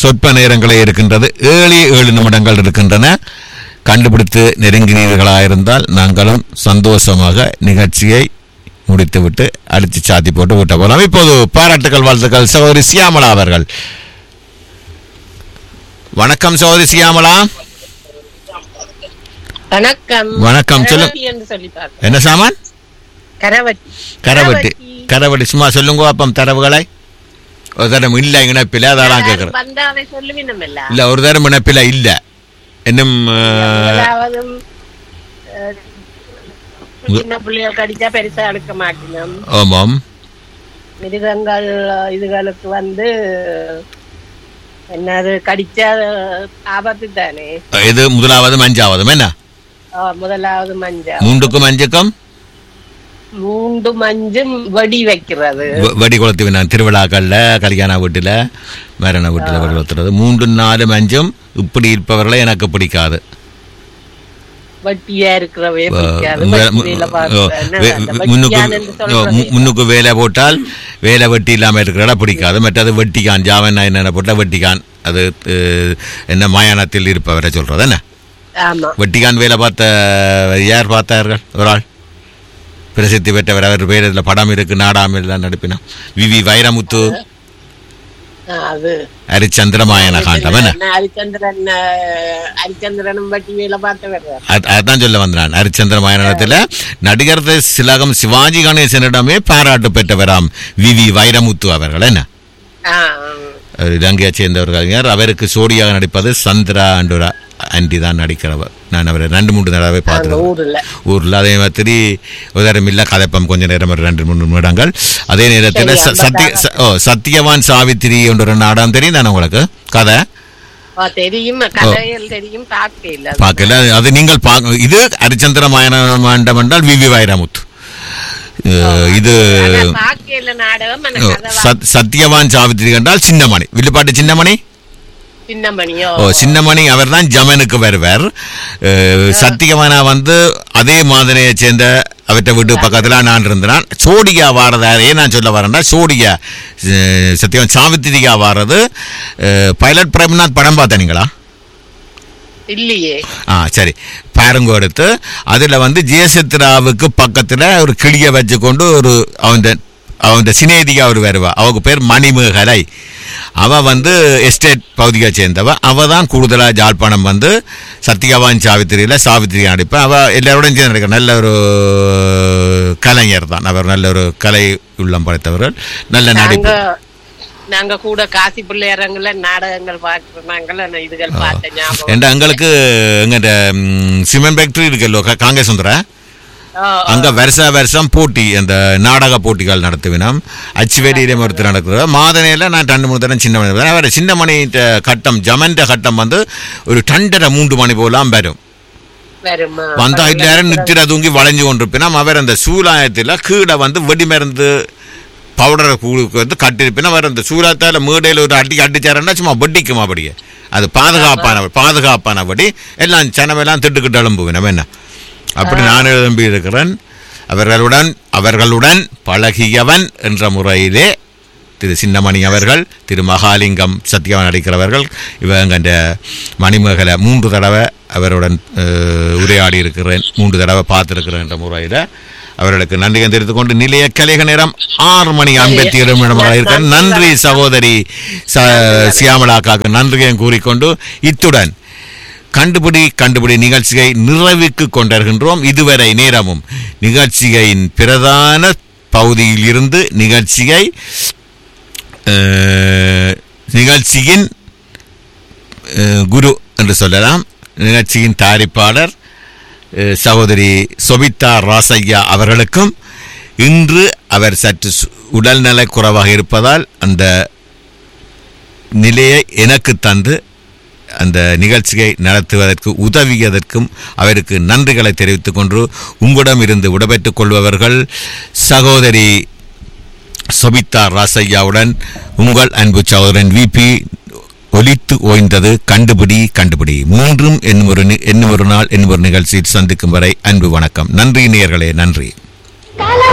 சொற்ப நேரங்களே இருக்கின்றது ஏழு ஏழு நிமிடங்கள் இருக்கின்றன கண்டுபிடித்து நெருங்கினீர்களாயிருந்தால் நாங்களும் சந்தோஷமாக நிகழ்ச்சியை முடித்துவிட்டு அடித்து சாத்தி போட்டு விட்ட போலாம் இப்போது பாராட்டுகள் வாழ்த்துக்கள் சகோதரி சியாமலா அவர்கள் வணக்கம் சகோதரி சியாமலா வணக்கம் வணக்கம், சொல்லு. கரவட்டி என்று சொல்லி பார்த்தேன் என்ன சாமான் கரவட்டி கரவட்டி கரவட்டி சும்மா சொல்லுங்க அப்பம் தரவுகளை ஒரு தரம் இல்லை இணைப்பில் அதான் கேட்குறேன் வந்தாவை சொல்லுவினம் இல்ல இல்ல ஒரு தரம் இணைப்பில் இல்ல இன்னும் அஹ், முதலாவதும் அஹ், சின்ன பிள்ளைகள் கடிச்சா பெருசா எடுக்க மாட்டினோம் ஆமாம் மிருகங்கள் இதுகளுக்கு வந்து என்னது கடிச்சா ஆபத்து தானே இது முதலாவது மஞ்சாவதும் என்ன ஆஹ், முதலாவது மஞ்சள் மூன்றுக்கும் அஞ்சுக்கும் மூண்டு மஞ்சும் வெடி வைக்கிறது வெ- வெடி கொளுத்து வினா திருவிழாக்கள்ல கல்யாண வீட்டுல மரண வீட்டுல வெடி கொளுத்துறது மூன்று நாலு அஞ்சும் இப்படி இருப்பவர்களை எனக்கு பிடிக்காது வட்டியா இருக்கிறவே பிடிக்காது வே- வட்டி வேலை பார்க்க. என்ன வே- அந்த முன்னுக்கு வட்டியான் என்று சொல்றது மு- முன்னுக்கு வேலை போட்டால் வேலை வெட்டி இல்லாம இருக்கிறதா பிடிக்காது மற்றது வெட்டிக்கான் ஜாவன் என்ன போட்டா வெட்டிக்கான் அது அஹ், என்ன மயானத்தில் இருப்பவரை சொல்றது என்ன ஆமா வெட்டிக்கான் வேலை பார்த்த யார் பார்த்தார்கள் ஒரு ஆள் பிரசித்தி பெற்றவர் அவர் பேர் இதுல படம் இருக்கு நாடாமில் தான் நடிப்பினா வி வி வைரமுத்து ஆ, அது ஹரிச்சந்திரமாயன காண்டம் என்ன என்ன ஹரிச்சந்திரன் அஹ், ஹரிச்சந்திரனும் வட்டி வேலை பார்த்தவர் அது- அதான் சொல்ல வந்தான் ஹரிச்சந்திர மாயனத்தில் நடிகர் சிலகம் சிவாஜி கணேசனிடமே பாராட்டு பெற்றவராம் வி வி வைரமுத்து அவர்கள் என்ன ஆ, அவர் இலங்கையை சேர்ந்தவர் கலைஞர் அவருக்கு சோடியாக நடிப்பது சந்திரா அண்டுரா ஆண்டி தான் நடிக்கிறவர் நான் அவரை ரெண்டு மூன்று தடவை அந்த பார்த்துருக்கேன் ஊர்ல ஊரில் அதே மாதிரி உதரம் இல்லை கதைப்பம் கொஞ்ச நேரம் ஒரு ரெண்டு மூணு நிமிடங்கள் அதே நேரத்தில் சரி, ச- சத்திய ச- ஓ சத்தியவான் சாவித்திரி என்ற ஒரு நாடகம் தெரியும் தானே உங்களுக்கு கதை ஆ, தெரியும் கதைகள் தெரியும் பார்க்க இல்ல பார்க்கல அது நீங்கள் பார்க்க இது ஹரிச்சந்திர மாயனம் என்றால் வி வி வைரமுத்து அஹ், இது பார்க்க இல்ல நாடகம் ஆனா ஓ, கதை சத்- சத்தியவான் சாவித்திரி என்றால் சின்னமணி வில்லுப்பாட்டு சின்னமணி சின்னமணியோ ஓ சின்னமணி அவர் தான் ஜமனுக்கு வருவார் அஹ், சத்தியவானா வந்து அதே மாதிரியை சேர்ந்த அவற்றை வீட்டு பக்கத்துல நான் இருந்தேன் சோடியா வாரதாரே நான் சொல்ல வரேன்டா சோடியா அஹ், சத்தியவான் சாவித்திரியா வாரது பைலட் பிரேம்நாத் படம் பார்த்தீங்களா இல்லையே ஆ சரி பாருங்க எடுத்து அதில் வந்து ஜெயசித்ராவுக்கு பக்கத்தில் ஒரு கிளியை வச்சுக்கொண்டு ஒரு அவன் அவன் சினேதிகா ஒரு வருவா அவங்க பேர் மணிமேகலை அவ வந்து எஸ்டேட் பகுதியை சேர்ந்தவ அவ தான் கூடுதலாக ஜாழ்ப்பாணம் வந்து சத்யவான் சாவித்திரியில் சாவித்திரி நடிப்பா அவ எல்லாரோடையும் சேர்ந்து நடிக்கிற நல்ல ஒரு கலைஞர் தான் அவர் நல்ல ஒரு கலை உள்ளம் படைத்தவர்கள் நல்ல நாங்க நடிப்பு நாங்க கூட காசி பிள்ளையரங்கள நாடகங்கள் பார்க்கறாங்கள இதுகள் பார்த்த ஞாபகம் என்ற எங்களுக்கு எங்கிட்ட சிமெண்ட் ஃபேக்டரி இருக்குல்லோ கா- காங்கேய சுந்தரா ஓ, அங்க வருஷ வருஷம் போட்டி அந்த நாடக போட்டிகள் நடத்துவினோம் அச்சுவேடியிலே ஒருத்தர் நடக்கிறது மாதனையில் நான் ரெண்டு மூணு தரம் சின்ன மணி வேறு சின்ன மணி கட்டம் ஜமன்ற கட்டம் வந்து ஒரு டண்டரை மூன்று மணி போலாம் வரும் வருமா வந்தா எல்லாரும் நித்திர தூங்கி வளைஞ்சு கொண்டிருப்பினோம் அவர் அந்த சூலாயத்தில் கீழே வந்து வெடிமருந்து பவுடரை கூழுக்கு வந்து கட்டிருப்பினா அவர் அந்த சூலாத்தால மேடையில் ஒரு அடி அடிச்சாருன்னா சும்மா வெடிக்குமா அப்படியே அது பாதுகாப்பான பாதுகாப்பானபடி எல்லாம் சனமெல்லாம் திட்டுக்கிட்டு எழும்புவினம் என்ன அப்படி நான் எழும்பி இருக்கிறேன் அவர்களுடன் அவர்களுடன் பழகியவன் என்ற முறையிலே திரு சின்னமணி அவர்கள் திரு மகாலிங்கம் சத்யவன் நடிக்கிறவர்கள் இவங்க இந்த மணிமேகலை மூன்று தடவை அவருடன் அஹ், உரையாடி இருக்கிறேன் மூன்று தடவை பார்த்திருக்கிறேன் என்ற முறையில் அவர்களுக்கு நன்றியை தெரிவித்துக் கொண்டு நிலைய கலிக நேரம் ஆறு மணி ஐம்பத்தி ஏழு நிமிடமாக இருக்கிற நன்றி சகோதரி ச- சியாமலாக்காக்கு நன்றியை கூறிக்கொண்டு இத்துடன் கண்டுபிடி கண்டுபிடி நிகழ்ச்சியை நிறைவுக்கு கொண்டிருக்கின்றோம் இதுவரை நேரமும் நிகழ்ச்சியின் பிரதான பகுதியில் இருந்து நிகழ்ச்சியை அஹ், நிகழ்ச்சியின் அஹ், குரு என்று சொல்லலாம் நிகழ்ச்சியின் தயாரிப்பாளர் அஹ், சகோதரி சொபிதா ராசையா அவர்களுக்கும் இன்று அவர் சற்று சு- உடல்நலக் குறைவாக இருப்பதால் அந்த நிலையை எனக்கு தந்து அந்த நிகழ்ச்சியை நடத்துவதற்கு உதவியதற்கும் அவருக்கு நன்றிகளை தெரிவித்துக் கொண்டு உங்களிடம் இருந்து விடைபெற்றுக் கொள்பவர்கள் சகோதரி சொபிதா ராசையாவுடன் உங்கள் அன்பு சகோதரன் விபி ஒலித்து ஓய்ந்தது கண்டுபிடி கண்டுபிடி மூன்றும் என்னும் ஒரு நி- என்னும் ஒரு நாள் என்னும் ஒரு நிகழ்ச்சியில் சந்திக்கும் வரை அன்பு வணக்கம் நன்றி நேயர்களே நன்றி காலம்